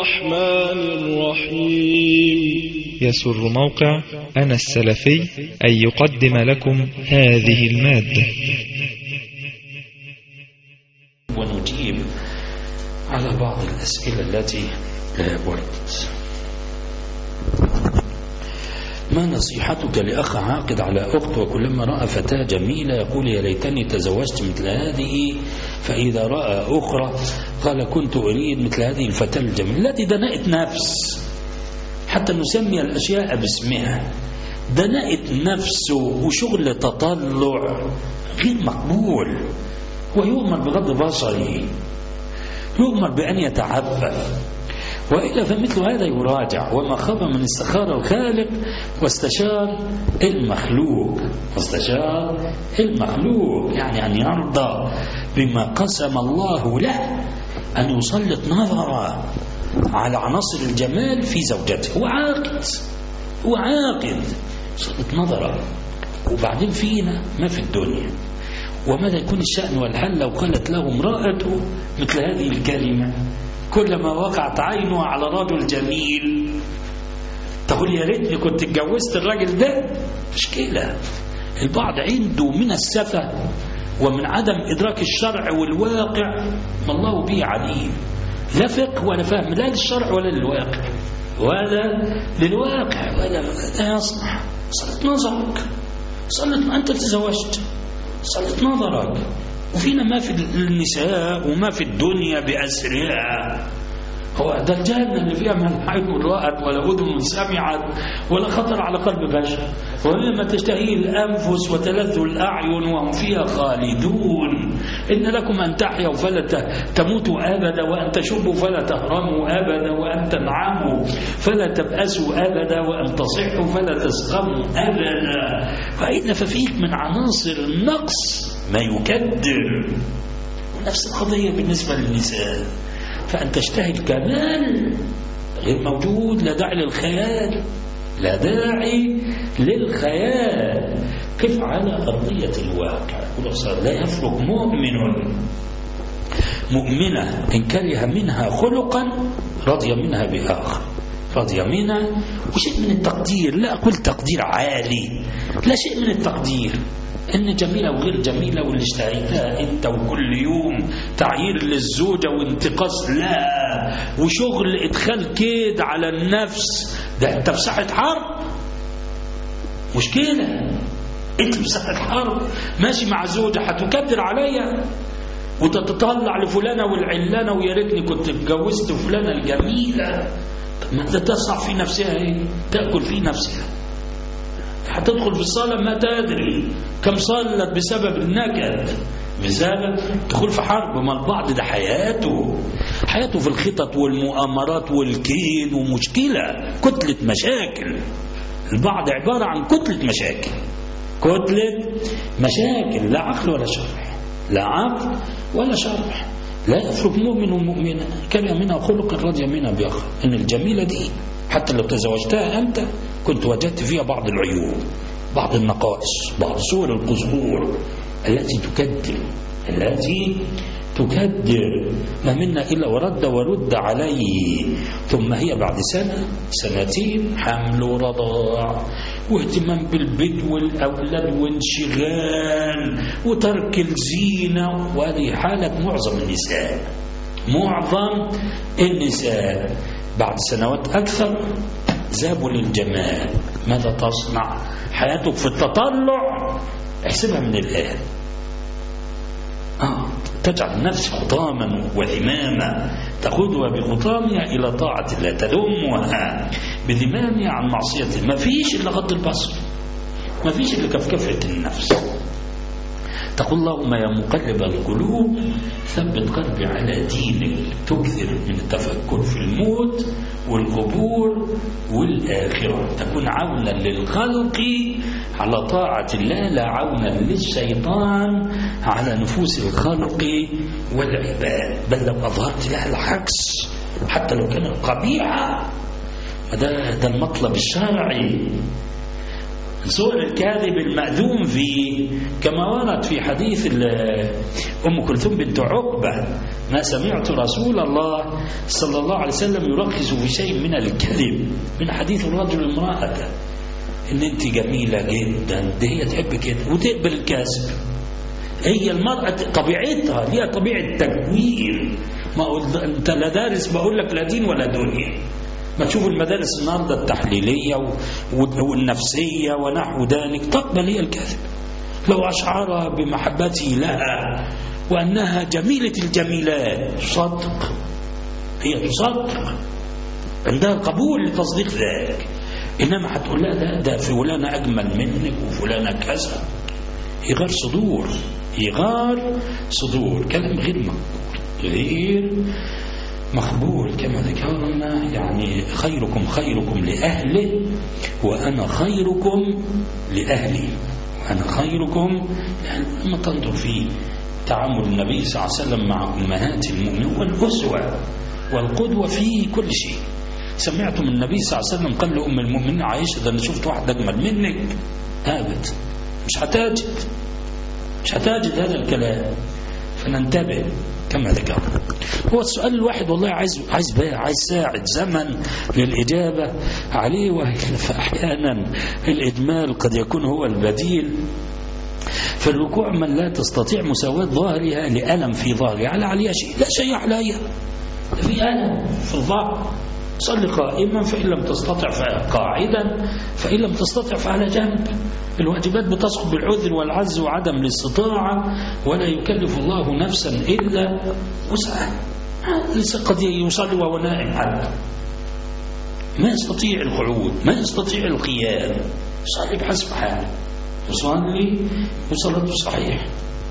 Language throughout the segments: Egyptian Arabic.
الرحمن الرحيم يسر موقع أنا السلفي أن يقدم لكم هذه المادة ونجيب على بعض الأسئلة التي وردت ما نصيحتك لأخ عاقد على أخت وكلما رأى فتاة جميلة يقول يا ليتني تزوجت مثل هذه فإذا رأى أخرى قال كنت أريد مثل هذه الفتاة الجميلة التي دناءة نفس حتى نسمي الأشياء باسمها دناءة نفس وشغل تطلع غير مقبول ويؤمر بغض بصره يؤمر بأن يتعفف وإلا فمثل هذا يراجع وما خاب من استخار الخالق واستشار المخلوق واستشار المخلوق يعني أن يرضى بما قسم الله له أن يسلط نظره على عناصر الجمال في زوجته هو عاقد هو عاقد سلط نظره وبعدين فينا ما في الدنيا وماذا يكون الشأن والحل لو قالت له امرأته مثل هذه الكلمة كلما وقعت عينه على رجل جميل تقول يا ريتني كنت اتجوزت الراجل ده مشكلة البعض عنده من السفة ومن عدم إدراك الشرع والواقع ما الله به عليم لا فقه ولا فهم لا للشرع ولا للواقع ولا للواقع ولا لا يصلح صلت نظرك صلت أنت تزوجت صلت نظرك وفينا ما في النساء وما في الدنيا بأسرها هو ده الجنة اللي فيها من عين رأت ولا أذن سمعت ولا خطر على قلب بشر وهي ما تشتهيه الأنفس وتلذ الأعين وهم فيها خالدون إن لكم أن تحيوا فلا تموتوا أبدا وأن تشبوا فلا تهرموا أبدا وأن تنعموا فلا تبأسوا أبدا وأن تصحوا فلا تسقموا أبدا فإن ففيك من عناصر النقص ما يكدر ونفس القضية بالنسبة للنساء فأن تشتهي الكمال غير موجود لا داعي للخيال لا داعي للخيال كيف على أرضية الواقع لا يفرق مؤمن مؤمنة إن كره منها خلقا رضي منها بآخر رضي منها وشيء من التقدير لا أقول تقدير عالي لا شيء من التقدير ان جميله وغير جميله واللي اشتهيتها انت وكل يوم تعيير للزوجه وانتقاص لا وشغل ادخال كيد على النفس ده انت في ساحه حرب مشكله انت في ساحه حرب ماشي مع زوجه هتكدر عليا وتتطلع لفلانه والعلانه ويا ريتني كنت اتجوزت فلانه الجميله طب ما انت تصنع في نفسها ايه تاكل في نفسها هتدخل في الصلاة ما تدري كم صلت بسبب النكد بسبب دخول في حرب ما البعض ده حياته حياته في الخطط والمؤامرات والكيد ومشكلة كتلة مشاكل البعض عبارة عن كتلة مشاكل كتلة مشاكل لا عقل ولا شرح لا عقل ولا شرح لا يفرق مؤمن ومؤمنة كره منها خلقا رضي منها بآخر إن الجميلة دي حتى لو تزوجتها أنت كنت وجدت فيها بعض العيوب بعض النقائص بعض صور القصور التي تكدر التي تكدر ما منا إلا ورد ورد عليه ثم هي بعد سنة سنتين حمل ورضاع واهتمام بالبيت والأولاد وانشغال وترك الزينة وهذه حالة معظم النساء معظم النساء بعد سنوات أكثر ذهبوا للجمال ماذا تصنع حياتك في التطلع احسبها من الآن آه تجعل النفس خطاما وذماما تأخذها بخطامها إلى طاعة الله تذمها بذمامها عن معصية ما فيش إلا غض البصر ما فيش إلا كفكفة النفس تقول اللهم يا مقلب القلوب ثبت قلبي على دينك تكثر من التفكر في الموت والقبور والآخرة تكون عونا للخلق على طاعة الله لا عونا للشيطان على نفوس الخلق والعباد بل لو أظهرت لها العكس حتى لو كانت قبيحة ده, ده المطلب الشرعي سوء الكاذب المأذون فيه كما ورد في حديث أم كلثوم بنت عقبة ما سمعت رسول الله صلى الله عليه وسلم يركز في شيء من الكذب من حديث الرجل امرأته ان انت جميلة جدا دي هي تحب كده وتقبل الكذب هي المرأة طبيعتها ليها طبيعة تكوين ما أقول انت لا دارس بقول لك لا دين ولا دنيا ما تشوف المدارس النهارده التحليلية والنفسية ونحو ذلك تقبل هي الكذب لو أشعر بمحبته لها وأنها جميلة الجميلات تصدق هي تصدق عندها القبول لتصديق ذلك إنما هتقول لها ده, ده فلانة أجمل منك وفلانة كذا يغار صدور يغار صدور كلام غير مقبول غير مقبول كما ذكرنا يعني خيركم خيركم لأهله وأنا خيركم لأهلي وأنا خيركم لما تنظر في تعامل النبي صلى الله عليه وسلم مع أمهات المؤمنين والأسوة والقدوة في كل شيء سمعت من النبي صلى الله عليه وسلم قال لأم المؤمنين عائشة ده أنا شفت واحد أجمل منك أبد مش هتجد مش هتجد هذا الكلام فننتبه كما ذكرنا هو السؤال الواحد والله عايز عايز بقى عايز ساعة زمن للإجابة عليه فأحيانا الإجمال قد يكون هو البديل فالركوع من لا تستطيع مساواة ظهرها لألم في ظهرها على عليها شيء لا شيء عليها في ألم في الظهر صل قائما فإن لم تستطع فقاعدا فإن لم تستطع فعلى جنب الواجبات بتسقط بالعذر والعز وعدم الاستطاعة ولا يكلف الله نفسا إلا وسعها قد يصلي وهو نائم حتى ما يستطيع القعود ما يستطيع القيام يصلي بحسب حاله يصلي وصلاته صحيح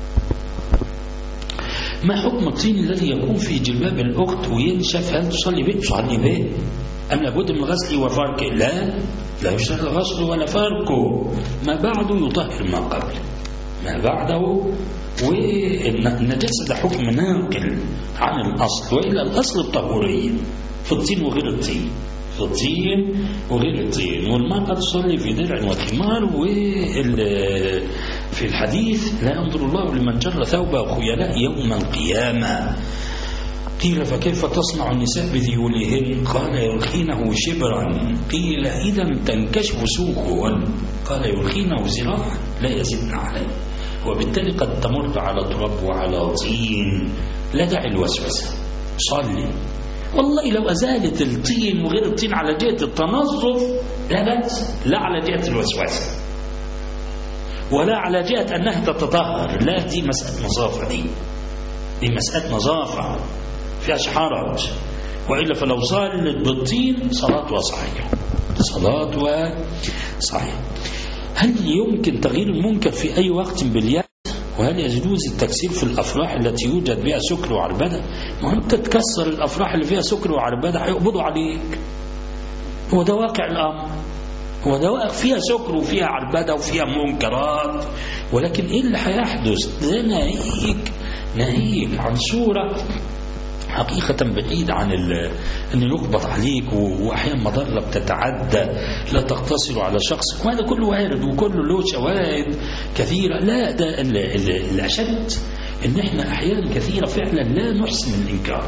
ما حكم الطين الذي يكون في جلباب الأخت وينشف هل تصلي به؟ تصلي به أم لابد من غسله وفركه؟ لا لا يشترط غسله ولا فركه ما بعده يطهر ما قبله ما بعده والنجاسة ده حكم ناقل عن الأصل وإلا الأصل الطهورية في الطين وغير الطين في الطين وغير الطين والمرأة تصلي في درع وخمار وال في الحديث لا ينظر الله لمن جر ثوبه خيلاء يوم القيامة قيل فكيف تصنع النساء بذيولهن قال يرخينه شبرا قيل إذا تنكشف سوقهن قال يرخينه زراعا لا يزدن عليه وبالتالي قد تمر على تراب وعلى طين لا داعي الوسوسة صلي والله لو أزالت الطين وغير الطين على جهة التنظف لا بأس لا على جهة الوسوسة ولا على جهة أنها تتطهر لا دي مسألة نظافة دي دي مسألة نظافة فيهاش حرج وإلا فلو صلت بالطين صلاتها صحيحة صلاتها صحيحة هل يمكن تغيير المنكر في أي وقت باليد وهل يجوز التكسير في الأفراح التي يوجد بها سكر وعربدة ما أنت تكسر الأفراح اللي فيها سكر وعربدة هيقبضوا عليك هو ده واقع الأمر هو ده فيها سكر وفيها عربدة وفيها منكرات ولكن إيه اللي هيحدث ده ناهيك ناهيك عن صورة حقيقة بعيد عن أن يقبض عليك وأحيانا مضرة بتتعدى لا تقتصر على شخص وهذا كله وارد وكله له شواهد كثيرة لا ده الأشد أن احنا أحيانا كثيرة فعلا لا نحسن الإنكار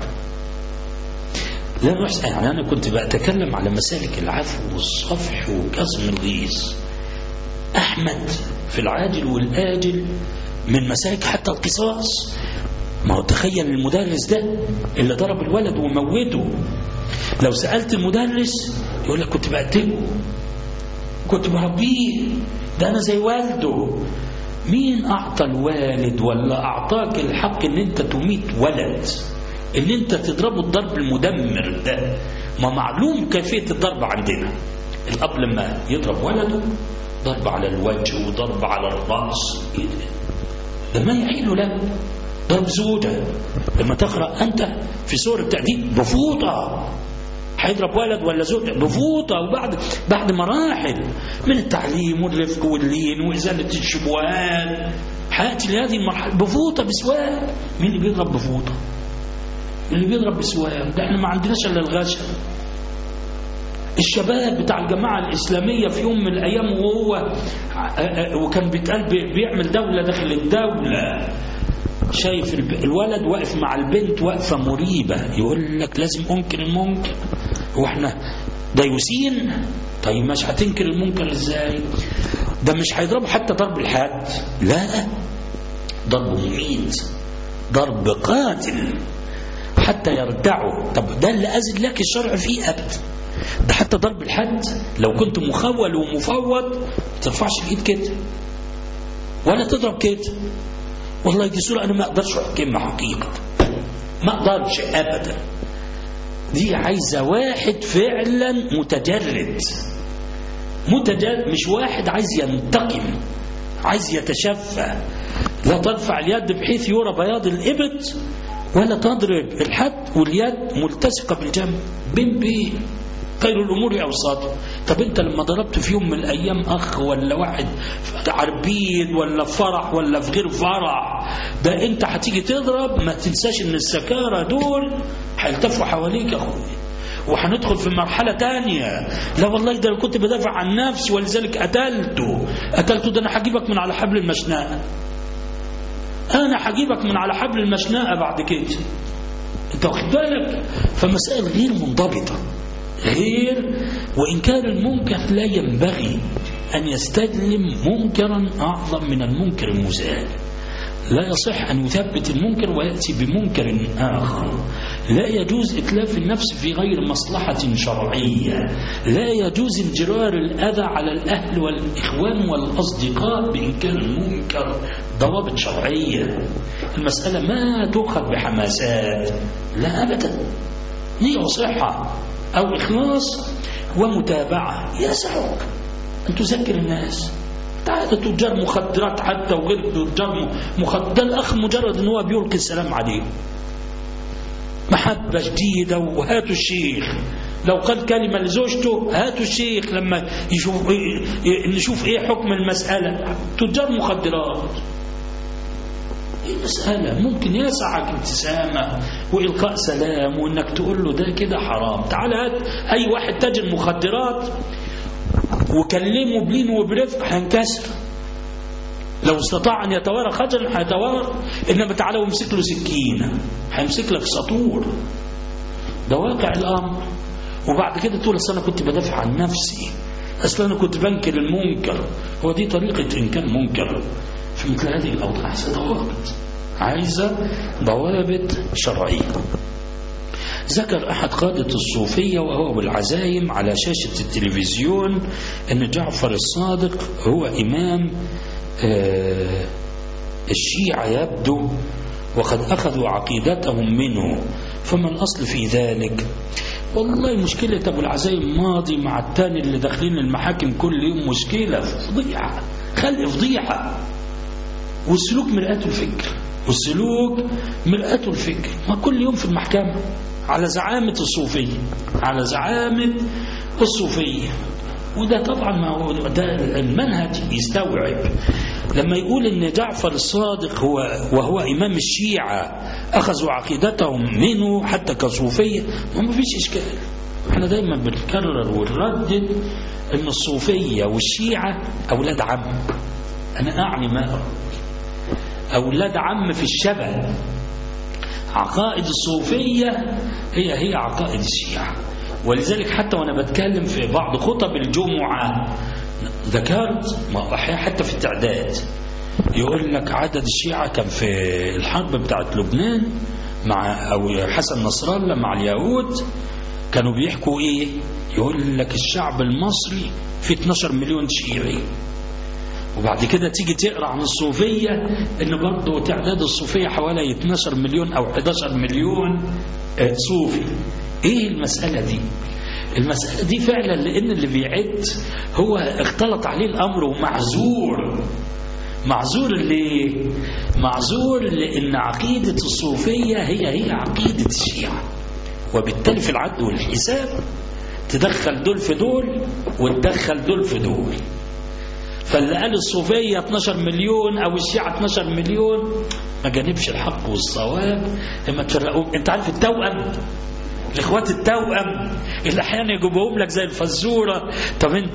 لا نحسن يعني أنا كنت بتكلم على مسالك العفو والصفح وكظم الغيظ أحمد في العاجل والآجل من مسالك حتى القصاص ما هو تخيل المدرس ده اللي ضرب الولد وموته لو سألت المدرس يقول لك كنت بقتله كنت بربيه ده أنا زي والده مين أعطى الوالد ولا أعطاك الحق إن أنت تميت ولد إن أنت تضربه الضرب المدمر ده ما معلوم كيفية الضرب عندنا الأب لما يضرب ولده ضرب على الوجه وضرب على الرأس ده ما يحيل له ضرب زوجة لما تقرأ أنت في سور التأديب بفوطة هيضرب ولد ولا زوجة بفوطة وبعد بعد مراحل من التعليم والرفق واللين وإزالة الشبهات حياتي لهذه المرحلة بفوطة بسواد مين اللي بيضرب بفوطة اللي بيضرب بسواد ده احنا ما عندناش الا الغشم الشباب بتاع الجماعة الإسلامية في يوم من الأيام وهو وكان بيتقال بيعمل دولة داخل الدولة شايف الولد واقف مع البنت واقفة مريبة يقول لك لازم أنكر المنكر واحنا دايوسين طيب مش هتنكر المنكر ازاي ده مش هيضربه حتى ضرب الحد لا ضرب مميت ضرب قاتل حتى يردعه طب ده اللي أزل لك الشرع فيه أبدا ده حتى ضرب الحد لو كنت مخول ومفوض ما ترفعش الايد كده ولا تضرب كده والله دي صورة أنا ما أقدرش أحكمها حقيقة ما أقدرش أبدا دي عايزة واحد فعلا متجرد متجرد مش واحد عايز ينتقم عايز يتشفى لا ترفع اليد بحيث يرى بياض الإبط ولا تضرب الحد واليد ملتصقة بالجنب بين بين خير الأمور أوساطه طب أنت لما ضربت في يوم من الأيام أخ ولا واحد عربيد ولا في فرح ولا في غير فرح ده أنت هتيجي تضرب ما تنساش إن السكارة دول هيلتفوا حواليك يا أخوي وهندخل في مرحلة تانية لا والله ده أنا كنت بدافع عن نفسي ولذلك قتلته قتلته ده أنا هجيبك من على حبل المشنقة أنا هجيبك من على حبل المشنقة بعد كده أنت واخد بالك فمسائل غير منضبطة غير وإنكار المنكر لا ينبغي أن يستلم منكرا أعظم من المنكر المزال لا يصح أن يثبت المنكر ويأتي بمنكر آخر لا يجوز إتلاف النفس في غير مصلحة شرعية لا يجوز انجرار الأذى على الأهل والإخوان والأصدقاء بإنكار المنكر ضوابط شرعية المسألة ما تؤخذ بحماسات لا أبدا نية وصحة أو إخلاص ومتابعة يسعك أن تذكر الناس تعال تجار مخدرات حتى وغير تجار مخدرات ده الأخ مجرد أن هو بيلقي السلام عليه محبة جديدة وهاتوا الشيخ لو قال كلمة لزوجته هاتوا الشيخ لما يشوف نشوف ايه حكم المسألة تجار مخدرات مسألة ممكن يسعك ابتسامة وإلقاء سلام وإنك تقول له ده كده حرام تعال هات أي واحد تاجر مخدرات وكلمه بلين وبرفق هينكسر لو استطاع أن يتوارى خجلا هيتوارى إنما تعالى وامسك له سكينة هيمسك لك سطور ده واقع الأمر وبعد كده تقول أصل أنا كنت بدافع عن نفسي أصل أنا كنت بنكر المنكر هو دي طريقة إنكار منكر في مثل هذه الأوضاع عايزة ضوابط عايزة ضوابط شرعية ذكر أحد قادة الصوفية وهو بالعزايم على شاشة التلفزيون أن جعفر الصادق هو إمام آه الشيعة يبدو وقد أخذوا عقيدتهم منه فما الأصل في ذلك والله مشكلة أبو العزايم ماضي مع التاني اللي داخلين المحاكم كل يوم مشكلة فضيحة خلق فضيحة والسلوك مرآة الفكر والسلوك مرآة الفكر ما كل يوم في المحكمة على زعامة الصوفية على زعامة الصوفية وده طبعا ما هو ده المنهج يستوعب لما يقول ان جعفر الصادق هو وهو امام الشيعة اخذوا عقيدتهم منه حتى كصوفية ما فيش اشكال احنا دايما بنكرر ونردد ان الصوفية والشيعة اولاد عم انا اعني ما أقول أولاد عم في الشبه عقائد الصوفية هي هي عقائد الشيعة ولذلك حتى وأنا بتكلم في بعض خطب الجمعة ذكرت حتى في التعداد يقول لك عدد الشيعة كان في الحرب بتاعت لبنان مع أو حسن نصر الله مع اليهود كانوا بيحكوا إيه يقول لك الشعب المصري في 12 مليون شيعي وبعد كده تيجي تقرا عن الصوفيه ان برضه تعداد الصوفيه حوالي 12 مليون او 11 مليون صوفي ايه المساله دي المساله دي فعلا لان اللي بيعد هو اختلط عليه الامر ومعذور معذور ليه معذور لان عقيده الصوفيه هي هي عقيده الشيعه وبالتالي في العد والحساب تدخل دول في دول وتدخل دول في دول فاللي قال الصوفية 12 مليون أو الشيعة 12 مليون ما جانبش الحق والصواب لما تفرقوهم أنت عارف التوأم الاخوات التوأم اللي احيانا يجيبوهم لك زي الفزوره طب انت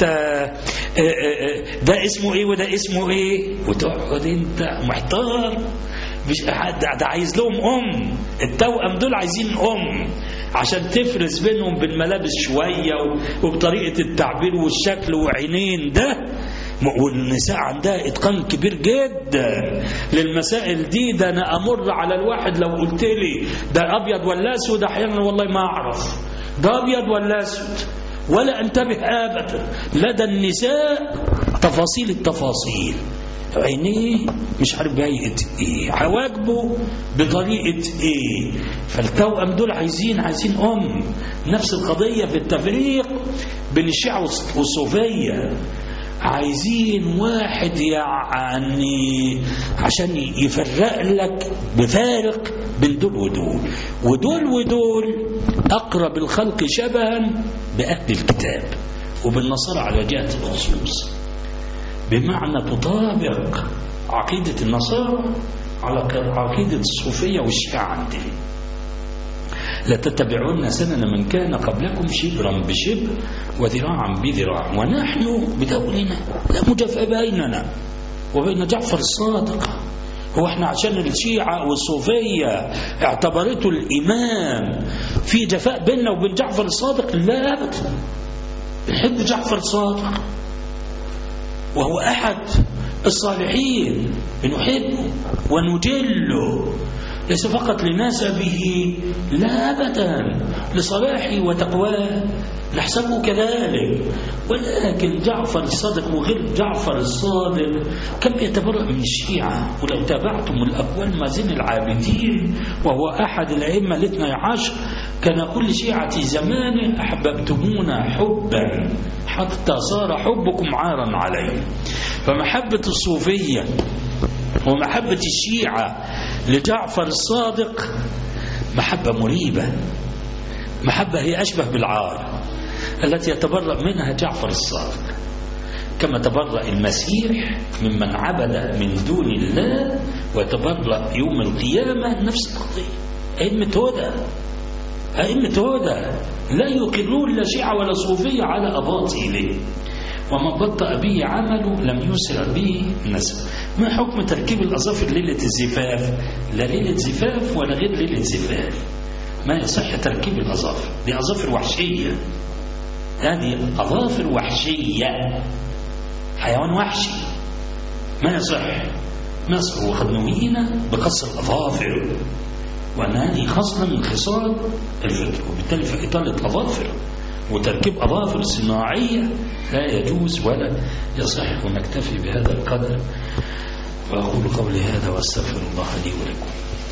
ده اسمه ايه وده اسمه ايه وتقعد انت محتار مش ده عايز لهم ام التوأم دول عايزين ام عشان تفرز بينهم بالملابس شويه وبطريقه التعبير والشكل وعينين ده والنساء عندها اتقان كبير جدا للمسائل دي ده انا امر على الواحد لو قلت لي ده ابيض ولا اسود احيانا والله ما اعرف ده ابيض ولا اسود ولا انتبه ابدا لدى النساء تفاصيل التفاصيل عينيه مش عارف بهيئة ايه حواجبه بطريقة ايه فالتوأم دول عايزين عايزين ام نفس القضية في التفريق بين الشيعة والصوفية عايزين واحد يعني عشان يفرق لك بفارق بين دول ودول ودول ودول أقرب الخلق شبها بأهل الكتاب وبالنصارى على جهة الخصوص بمعنى تطابق عقيدة النصارى على عقيدة الصوفية والشيعة عندهم لتتبعون سنن من كان قبلكم شبرا بشبر وذراعا بذراع ونحن بدولنا لا مجافاة بيننا وبين جعفر الصادق هو احنا عشان الشيعة والصوفية اعتبرته الإمام في جفاء بيننا وبين جعفر الصادق لا أبدا نحب جعفر الصادق وهو أحد الصالحين نحبه ونجله ليس فقط لنسبه لا أبدا لصلاحه وتقواه نحسبه كذلك ولكن جعفر الصادق وغير جعفر الصادق كم يتبرأ من الشيعة ولو تابعتم الأقوال مازن العابدين وهو أحد الأئمة الاثنى عشر كان كل شيعة زمانه أحببتمونا حبا حتى صار حبكم عارا عليه فمحبة الصوفية ومحبة الشيعة لجعفر الصادق محبة مريبة محبة هي أشبه بالعار التي يتبرأ منها جعفر الصادق كما تبرأ المسيح ممن عبد من دون الله ويتبرأ يوم القيامة نفس القضية أئمة هدى أئمة هدى لا يقرون لا شيعة ولا صوفية على أباطيله ومن بطأ به عمله لم يسرع به نسب ما حكم تركيب الأظافر ليلة الزفاف لا ليلة زفاف ولا غير ليلة زفاف ما يصح تركيب الأظافر دي أظافر وحشية هذه أظافر وحشية حيوان وحشي ما يصح ما يصح وقد نهينا بقص الأظافر وأن هذه خصلة من خصال الفطر وبالتالي فإطالة أظافر وتركيب أظافر صناعية لا يجوز ولا يصح ونكتفي بهذا القدر وأقول قولي هذا وأستغفر الله لي ولكم